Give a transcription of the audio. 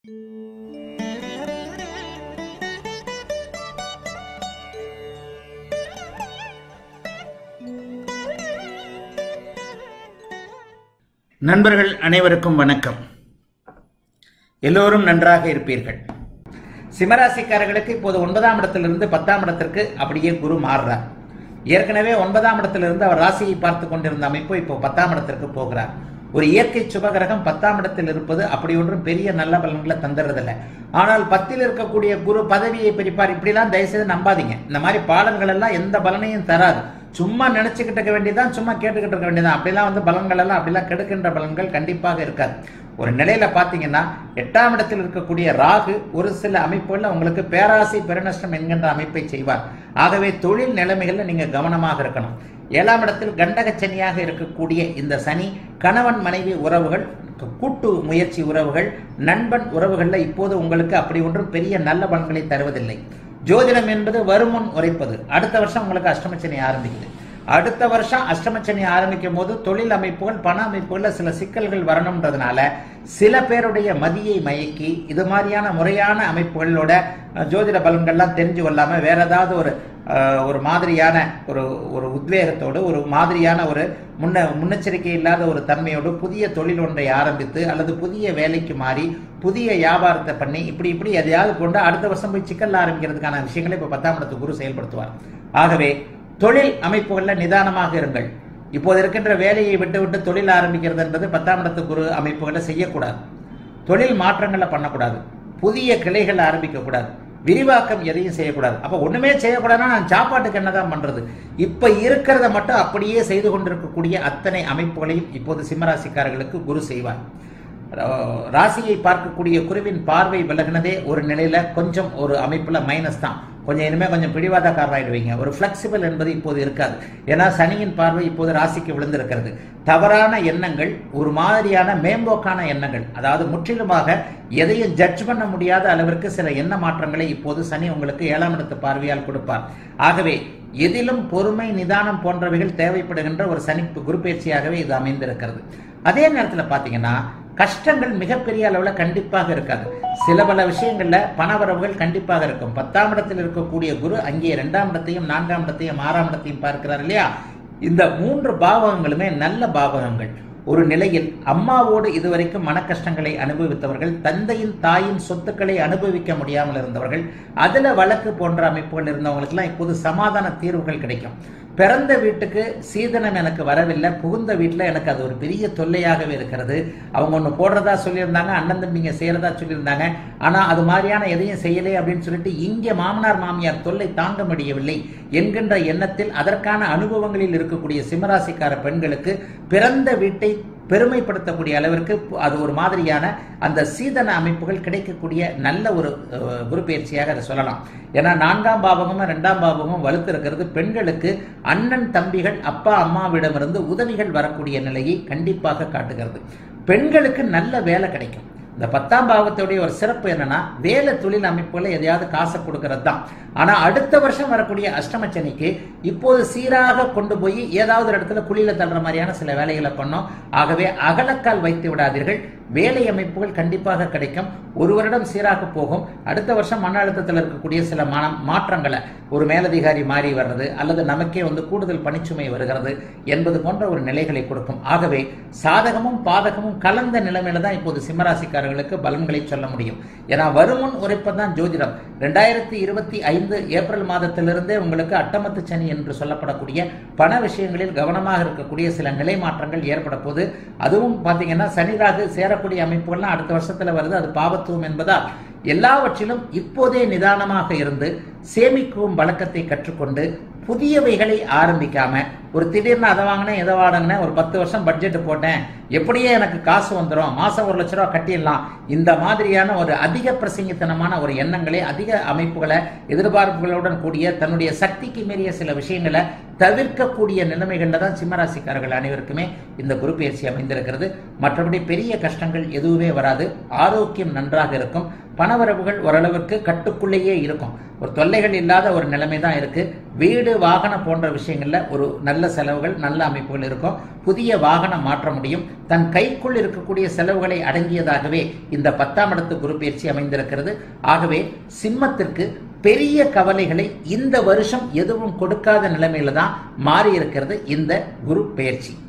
நண்பர்கள் அனைவருக்கும் வணக்கம் எல்லோரும் நன்றாக இருப்பீர்கள் சிம்மராசிக்காரர்களுக்கு இப்போது ஒன்பதாம் இடத்திலிருந்து பத்தாம் இடத்திற்கு அப்படியே குரு மாறுறார் ஏற்கனவே ஒன்பதாம் இடத்திலிருந்து அவர் ராசியை பார்த்து கொண்டிருந்த அமைப்பு இப்போ பத்தாம் இடத்திற்கு போகிறார் ஒரு இயற்கை சுபகிரகம் பத்தாம் இடத்தில் இருப்பது அப்படி ஒன்றும் பெரிய நல்ல பலன்களை தந்துடுறதில்ல ஆனால் பத்தில் இருக்கக்கூடிய குரு பதவியை பிரிப்பார் இப்படிலாம் தயவுசெய்து நம்பாதீங்க இந்த மாதிரி பாடல்கள் எல்லாம் எந்த பலனையும் தராது சும்மா நினைச்சுக்கிட்டு இருக்க வேண்டியதான் சும்மா கேட்டுக்கிட்டு இருக்க வேண்டியதான் அப்படிலாம் வந்து பலன்கள் எல்லாம் அப்படிலாம் கெடுக்கின்ற பலன்கள் கண்டிப்பாக இருக்காது ஒரு நிலையில பாத்தீங்கன்னா எட்டாம் இடத்தில் இருக்கக்கூடிய ராகு ஒரு சில அமைப்புகள்ல உங்களுக்கு பேராசை பெருநஷ்டம் என்கின்ற அமைப்பை செய்வார் ஆகவே தொழில் நிலைமைகள்ல நீங்க கவனமாக இருக்கணும் ஏழாம் இடத்தில் கண்டக சனியாக இருக்கக்கூடிய இந்த சனி கணவன் மனைவி உறவுகள் கூட்டு முயற்சி உறவுகள் நண்பன் உறவுகள்ல இப்போது உங்களுக்கு அப்படி ஒன்றும் பெரிய நல்ல பலன்களை தருவதில்லை ஜோதிடம் என்பது வருமுன் உரைப்பது அடுத்த வருஷம் உங்களுக்கு அஷ்டமச்சனி ஆரம்பிக்குது அடுத்த வருஷம் அஷ்டமச்சனி ஆரம்பிக்கும் போது தொழில் அமைப்புகள் பண அமைப்புகள்ல சில சிக்கல்கள் வரணுன்றதுனால சில பேருடைய மதியை மயக்கி இது மாதிரியான முறையான அமைப்புகளோட அஹ், ஜோதிட பலன்கள்லாம் தெரிஞ்சு கொள்ளாம வேற ஏதாவது ஒரு அஹ், ஒரு மாதிரியான ஒரு ஒரு உத்வேகத்தோடு ஒரு மாதிரியான ஒரு முன்ன முன்னெச்சரிக்கை இல்லாத ஒரு தன்மையோடு புதிய தொழில் ஒன்றை ஆரம்பித்து அல்லது புதிய வேலைக்கு மாறி புதிய வியாபாரத்தை பண்ணி இப்படி இப்படி எதையாவது கொண்டு அடுத்த வருஷம் போய் சிக்கல் ஆரம்பிக்கிறதுக்கான விஷயங்களை இப்போ பத்தாம் இடத்து குரு செயல்படுத்துவார் ஆகவே தொழில் அமைப்புகளில் நிதானமாக இருங்கள் இப்போது இருக்கின்ற வேலையை விட்டு விட்டு தொழில் ஆரம்பிக்கிறது என்பது பத்தாம் இடத்து குரு அமைப்புகளை செய்யக்கூடாது தொழில் மாற்றங்களை பண்ணக்கூடாது புதிய கிளைகள் ஆரம்பிக்கக்கூடாது விரிவாக்கம் எதையும் செய்யக்கூடாது அப்போ ஒண்ணுமே செய்யக்கூடாதுன்னா நான் சாப்பாட்டுக்கு என்னதான் பண்றது இப்ப இருக்கிறத மட்டும் அப்படியே செய்து கொண்டிருக்கக்கூடிய அத்தனை அமைப்புகளையும் இப்போது சிம்மராசிக்காரர்களுக்கு குரு செய்வார் ரா- ராசியை பார்க்கக்கூடிய குருவின் பார்வை விலகினதே ஒரு நிலையில கொஞ்சம் ஒரு அமைப்புல மைனஸ் தான் கொஞ்சம் இனிமே கொஞ்சம் பிடிவாதக்காரராயிடுவீங்க ஒரு ஃபிளெக்சிபிள் என்பது இப்போது இருக்காது ஏன்னா சனியின் பார்வை இப்போது ராசிக்கு விழுந்திருக்கிறது தவறான எண்ணங்கள் ஒரு மாதிரியான மேம்போக்கான எண்ணங்கள் அதாவது முற்றிலுமாக எதையும் ஜட்ஜ் பண்ண முடியாத அளவிற்கு சில எண்ண மாற்றங்களை இப்போது சனி உங்களுக்கு ஏழாம் இடத்து பார்வையால் கொடுப்பார் ஆகவே எதிலும் பொறுமை நிதானம் போன்றவைகள் தேவைப்படுகின்ற ஒரு சனி குரு பயிற்சியாகவே இது அமைந்திருக்கிறது அதே நேரத்தில் பார்த்தீங்கன்னா கஷ்டங்கள் மிகப்பெரிய அளவில் கண்டிப்பாக இருக்காது சில பல விஷயங்கள்ல பணவரவுகள் கண்டிப்பாக இருக்கும் பத்தாம் இடத்தில் இருக்கக்கூடிய குரு அங்கே இரண்டாம் இடத்தையும் நான்காம் இடத்தையும் ஆறாம் இடத்தையும் பார்க்கிறார் இல்லையா இந்த மூன்று பாவகங்களுமே நல்ல பாவகங்கள் ஒரு நிலையில் அம்மாவோடு இதுவரைக்கும் மன கஷ்டங்களை அனுபவித்தவர்கள் தந்தையின் தாயின் சொத்துக்களை அனுபவிக்க முடியாமல் இருந்தவர்கள் அதுல வழக்கு போன்ற அமைப்புகள் இருந்தவங்களுக்கெல்லாம் இப்போது சமாதான தீர்வுகள் கிடைக்கும் பிறந்த வீட்டுக்கு சீதனம் எனக்கு வரவில்லை புகுந்த வீட்டில் எனக்கு அது ஒரு பெரிய தொல்லையாகவே இருக்கிறது அவங்க ஒன்று போடுறதா சொல்லியிருந்தாங்க அண்ணன் தம்பிங்க செய்யறதா சொல்லியிருந்தாங்க ஆனால் அது மாதிரியான எதையும் செய்யலை அப்படின்னு சொல்லிட்டு இங்கே மாமனார் மாமியார் தொல்லை தாங்க முடியவில்லை என்கின்ற எண்ணத்தில் அதற்கான அனுபவங்களில் இருக்கக்கூடிய சிம்மராசிக்கார பெண்களுக்கு பிறந்த வீட்டை பெருமைப்படுத்தக்கூடிய அளவிற்கு அது ஒரு மாதிரியான அந்த சீதன அமைப்புகள் கிடைக்கக்கூடிய நல்ல ஒரு அஹ், குரு பயிற்சியாக அதை சொல்லலாம் ஏன்னா நான்காம் பாவகமும் ரெண்டாம் பாவகமும் வலுத்து இருக்கிறது பெண்களுக்கு அண்ணன் தம்பிகள் அப்பா அம்மாவிடமிருந்து உதவிகள் வரக்கூடிய நிலையை கண்டிப்பாக காட்டுகிறது பெண்களுக்கு நல்ல வேலை கிடைக்கும் இந்த பத்தாம் பாவத்துடைய ஒரு சிறப்பு என்னன்னா வேலை தொழில் அமைப்புகளை எதையாவது காசை கொடுக்கறது தான் ஆனா அடுத்த வருஷம் வரக்கூடிய அஷ்டமச்சனிக்கு இப்போது சீராக கொண்டு போய் ஏதாவது ஒரு இடத்துல குழியில தள்ளுற மாதிரியான சில வேலைகளை பண்ணோம் ஆகவே அகலக்கால் வைத்து விடாதீர்கள் வேலை அமைப்புகள் கண்டிப்பாக கிடைக்கும் ஒரு வருடம் சீராக போகும் அடுத்த வருஷம் மன அழுத்தத்தில் இருக்கக்கூடிய சில மன மாற்றங்களை ஒரு மேலதிகாரி மாறி வர்றது அல்லது நமக்கே வந்து கூடுதல் பணிச்சுமை வருகிறது என்பது போன்ற ஒரு நிலைகளை கொடுக்கும் ஆகவே சாதகமும் பாதகமும் கலந்த நிலைமையில தான் இப்போது சிம்மராசிக்காரர்களுக்கு பலன்களை சொல்ல முடியும் ஏன்னா வருமுன் உரைப்பதான் ஜோதிடம் ரெண்டாயிரத்தி இருபத்தி ஐந்து ஏப்ரல் மாதத்திலிருந்தே உங்களுக்கு அட்டமத்து சனி என்று சொல்லப்படக்கூடிய பண விஷயங்களில் கவனமாக இருக்கக்கூடிய சில நிலை மாற்றங்கள் ஏற்பட போது அதுவும் பார்த்தீங்கன்னா சனிராகு சேரக்கூடிய அமைப்புகள்லாம் அடுத்த வருஷத்துல வருது அது பாவத்துவம் என்பதால் எல்லாவற்றிலும் இப்போதே நிதானமாக இருந்து சேமிக்கும் வழக்கத்தை கற்றுக்கொண்டு புதியவைகளை ஆரம்பிக்காம ஒரு திடீர்னு அதை வாங்கினேன் இதை வாங்கினேன் ஒரு பத்து வருஷம் பட்ஜெட் போட்டேன் எப்படியே எனக்கு காசு வந்துடும் மாசம் ஒரு லட்ச ரூபா கட்டிடலாம் இந்த மாதிரியான ஒரு அதிக பிரசங்கித்தனமான ஒரு எண்ணங்களை அதிக அமைப்புகளை எதிர்பார்ப்புகளுடன் கூடிய தன்னுடைய சக்திக்கு மீறிய சில விஷயங்களை தவிர்க்கக்கூடிய நிலைமைகள்ல தான் சிம்மராசிக்காரர்கள் அனைவருக்குமே இந்த குரு பயிற்சி அமைந்திருக்கிறது மற்றபடி பெரிய கஷ்டங்கள் எதுவுமே வராது ஆரோக்கியம் நன்றாக இருக்கும் பணவரவுகள் ஓரளவுக்கு கட்டுக்குள்ளேயே இருக்கும் ஒரு தொல்லைகள் இல்லாத ஒரு நிலைமை தான் இருக்கு வீடு வாகனம் போன்ற விஷயங்கள்ல ஒரு நல்ல செலவுகள் நல்ல அமைப்புகள் இருக்கும் புதிய வாகனம் மாற்ற முடியும் தன் கைக்குள் இருக்கக்கூடிய செலவுகளை அடங்கியதாகவே இந்த பத்தாம் இடத்து குரு பயிற்சி அமைந்திருக்கிறது ஆகவே சிம்மத்திற்கு பெரிய கவலைகளை இந்த வருஷம் எதுவும் கொடுக்காத நிலைமையில தான் மாறி இருக்கிறது இந்த குரு பயிற்சி